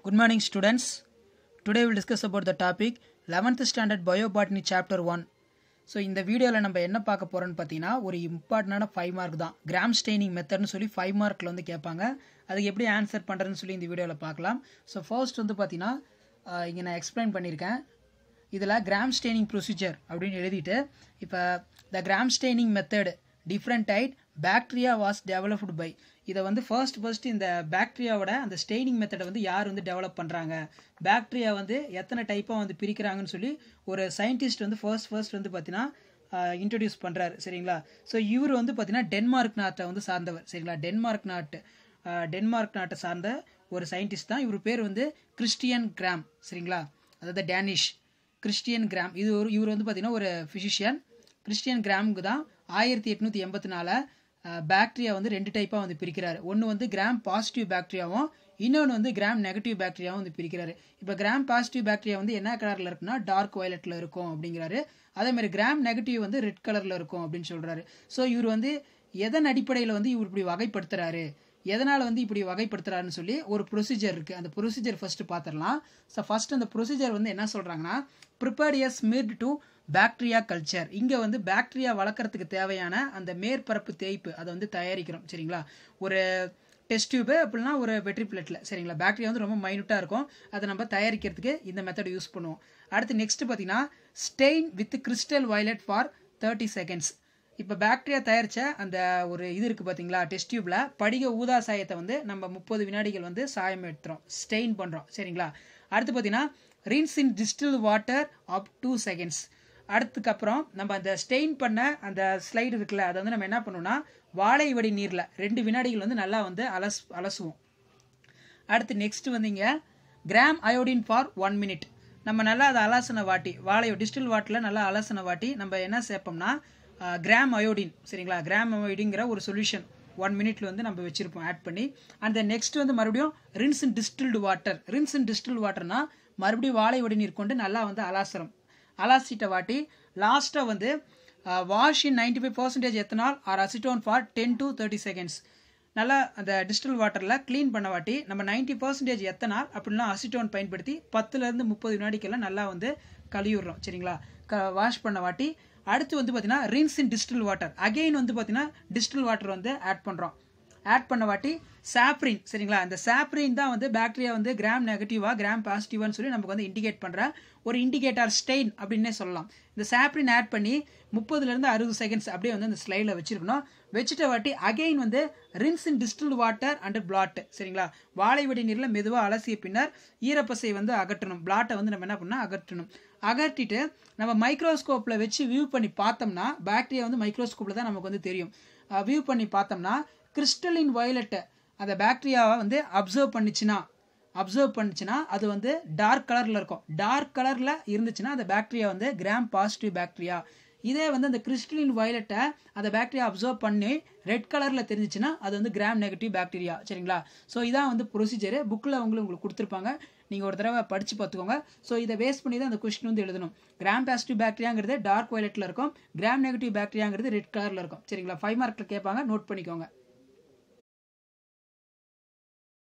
Good morning, students. Today we'll discuss about the topic 11th standard biobotany chapter 1. So இந்த வீடியோவில் நம்ம என்ன பார்க்க போகிறோம்னு பார்த்தீங்கன்னா ஒரு இம்பார்ட்டண்டான ஃபைவ் மார்க் தான் கிராம் ஸ்டெய்னிங் மெத்தட்னு சொல்லி ஃபைவ் மார்க்கில் வந்து கேட்பாங்க அதுக்கு எப்படி ஆன்சர் பண்ணுறதுன்னு சொல்லி இந்த வீடியோவில் பார்க்கலாம் ஸோ ஃபர்ஸ்ட் வந்து பார்த்தீங்கன்னா இங்கே நான் எக்ஸ்பிளைன் பண்ணியிருக்கேன் இதில் கிராம் ஸ்டெய்னிங் ப்ரொசீஜர் அப்படின்னு எழுதிட்டு இப்போ the Gram staining method differentiate bacteria was developed by இதை வந்து ஃபர்ஸ்ட் ஃபர்ஸ்ட் இந்த பாக்டீரியாவோட அந்த ஸ்டெய்னிங் மெத்தடை வந்து யார் வந்து டெவலப் பண்ணுறாங்க பாக்டீரியா வந்து எத்தனை டைப்பாக வந்து பிரிக்கிறாங்கன்னு சொல்லி ஒரு சயின்டிஸ்ட் வந்து ஃபர்ஸ்ட் ஃபர்ஸ்ட் வந்து பார்த்தீங்கன்னா இன்ட்ரடியூஸ் பண்ணுறாரு சரிங்களா ஸோ இவர் வந்து பார்த்தீங்கன்னா டென்மார்க் நாட்டை வந்து சார்ந்தவர் சரிங்களா டென்மார்க் நாட்டு டென்மார்க் நாட்டை சார்ந்த ஒரு சயின்டிஸ்ட் தான் இவர் பேர் வந்து கிறிஸ்டியன் கிராம் சரிங்களா அதாவது டேனிஷ் கிறிஸ்டியன் கிராம் இது ஒரு இவர் வந்து பார்த்தீங்கன்னா ஒரு ஃபிசிஷியன் கிறிஸ்டியன் கிராமுக்கு தான் ஆயிரத்தி எட்நூற்றி எண்பத்தி நாலில் பாக்டீரியா வந்து ரெண்டு டைப்பாக வந்து பிரிக்கிறாரு ஒன்று வந்து கிராம் பாசிட்டிவ் பாக்டீரியாவும் இன்னொன்று வந்து கிராம் நெகட்டிவ் பாக்டீரியாவும் வந்து பிரிக்கிறாரு இப்போ கிராம் பாசிட்டிவ் பாக்டீரியா வந்து என்ன கலரில் இருக்குன்னா டார்க் வயலட்டில் இருக்கும் அப்படிங்கிறாரு அதேமாதிரி கிராம் நெகட்டிவ் வந்து ரெட் கலரில் இருக்கும் அப்படின்னு சொல்கிறாரு ஸோ இவர் வந்து எதன் அடிப்படையில் வந்து இவர் இப்படி வகைப்படுத்துறாரு எதனால் வந்து இப்படி வகைப்படுத்துறாருன்னு சொல்லி ஒரு ப்ரொசீஜர் இருக்குது அந்த ப்ரொசீஜர் ஃபஸ்ட்டு பார்த்துடலாம் ஸோ ஃபஸ்ட் அந்த ப்ரொசீஜர் வந்து என்ன சொல்கிறாங்கன்னா prepared smear to bacteria culture இங்கே வந்து பாக்டீரியா வளர்க்குறதுக்கு தேவையான அந்த மேற்பரப்பு தேய்ப்பு அதை வந்து தயாரிக்கிறோம் சரிங்களா ஒரு டெஸ்ட் டியூபு அப்படின்னா ஒரு வெட்ரி பிளேட்டில் சரிங்களா பாக்டீரியா வந்து ரொம்ப மைனூட்டாக இருக்கும் அதை நம்ம தயாரிக்கிறதுக்கு இந்த மெத்தட் யூஸ் பண்ணுவோம் அடுத்து நெக்ஸ்ட் பார்த்தீங்கன்னா stain with crystal violet for thirty seconds இப்போ பாக்டீரியா தயாரித்த அந்த ஒரு இது இருக்குது பார்த்தீங்களா டெஸ்ட் டியூப்பில் படிக ஊதா சாயத்தை வந்து நம்ம முப்பது வினாடிகள் வந்து சாயம் எடுத்துகிறோம் ஸ்டெயின் பண்ணுறோம் சரிங்களா அடுத்து பார்த்தீங்கன்னா rinse in distil water up two seconds அடுத்துக்கப்புறம் நம்ம அந்த ஸ்டெயின் பண்ண அந்த ஸ்லைடு இருக்குல்ல அதை வந்து நம்ம என்ன பண்ணுவோம்னா வாழை வடி நீரில் ரெண்டு வினாடிகள் வந்து நல்லா வந்து அலஸ் அலசுவோம் அடுத்து நெக்ஸ்ட் வந்தீங்க Gram iodine for one minute நம்ம நல்லா அதை அலசனை வாட்டி வாழை டிஸ்டில் வாட்டரில் நல்லா அலசனை வாட்டி நம்ம என்ன சேர்ப்போம்னா கிராம் அயோடின் சரிங்களா கிராம் அயோடிங்கிற ஒரு சொல்யூஷன் ஒன் மினிட்ல வந்து நம்ம வச்சிருப்போம் ஆட் பண்ணி அண்ட் நெக்ஸ்ட் வந்து மறுபடியும் rinse in distilled water rinse in distil வாட்டர்னா மறுபடியும் வாழை வடி நீர் கொண்டு நல்லா வந்து அலாசரம் அலாசிட்ட வாட்டி லாஸ்ட்டாக வந்து wash in ninety five percentage ethanol or acetone for ten to thirty seconds நல்லா அந்த டிஸ்டில் வாட்டரில் க்ளீன் பண்ண வாட்டி நம்ம நைன்ட்டி பர்சன்டேஜ் எத்தனால் அப்படின்னா அசிட்டோன் பயன்படுத்தி பத்துலேருந்து முப்பது வினாடிக்கெல்லாம் நல்லா வந்து கழுவிடுறோம் சரிங்களா க வாஷ் பண்ண வாட்டி அடுத்து வந்து பார்த்தீங்கன்னா rinse in distil water again வந்து பார்த்தீங்கன்னா டிஸ்டில் வாட்டர் வந்து ஆட் பண்ணுறோம் ஆட் பண்ண வாட்டி சாப்ரின் சரிங்களா இந்த சாப்ரின் தான் வந்து பாக்டீரியா வந்து கிராம் நெகட்டிவா கிராம் பாசிட்டிவான்னு சொல்லி நமக்கு வந்து இண்டிகேட் பண்ணுற ஒரு இண்டிகேட்டர் ஸ்டெயின் அப்படின்னே சொல்லலாம் இந்த சாப்ரின் ஆட் பண்ணி முப்பதுலேருந்து அறுபது செகண்ட்ஸ் அப்படியே வந்து அந்த ஸ்லைடில் வச்சிருக்கணும் வச்சுட்ட வாட்டி அகெயின் வந்து rinse in distilled water and blot சரிங்களா வாழை வடி நீரில் மெதுவாக அலசிய பின்னர் ஈரப்பசை வந்து அகற்றணும் பிளாட்டை வந்து நம்ம என்ன பண்ணால் அகற்றணும் அகற்றிட்டு நம்ம மைக்ரோஸ்கோப்பில் வச்சு வியூ பண்ணி பார்த்தோம்னா பாக்டீரியா வந்து மைக்ரோஸ்கோப்பில் தான் நமக்கு வந்து தெரியும் வியூ பண்ணி பார்த்தோம்னா கிறிஸ்டலின் வயலட்டை அந்த பாக்டீரியாவை வந்து அப்சர்வ் பண்ணிச்சுன்னா அப்சர்வ் பண்ணிச்சுன்னா அது வந்து டார்க் கலரில் இருக்கும் டார்க் கலரில் இருந்துச்சுன்னா அந்த பாக்டீரியா வந்து கிராம் பாசிட்டிவ் பாக்டீரியா இதே வந்து அந்த கிறிஸ்டலின் வயலட்டை அந்த பாக்டீரியா அப்சர்வ் பண்ணி ரெட் கலரில் தெரிஞ்சிச்சுன்னா அது வந்து கிராம் நெகட்டிவ் பாக்டீரியா சரிங்களா ஸோ இதான் வந்து ப்ரொசீஜரு புக்கில் அவங்களும் உங்களுக்கு கொடுத்துருப்பாங்க நீங்கள் ஒரு தடவை படித்து பார்த்துக்கோங்க ஸோ இதை பேஸ் பண்ணி தான் அந்த கொஸ்டின் வந்து எழுதணும் கிராம் பாசிட்டிவ் பாக்டீரியாங்கிறது டார்க் வயலட்டில் இருக்கும் கிராம் நெகட்டிவ் பாக்டீரியாங்கிறது ரெட் கலரில் இருக்கும் சரிங்களா ஃபைவ் மார்க்கில் கேட்பாங்க நோட் பண்ணிக்கோங்க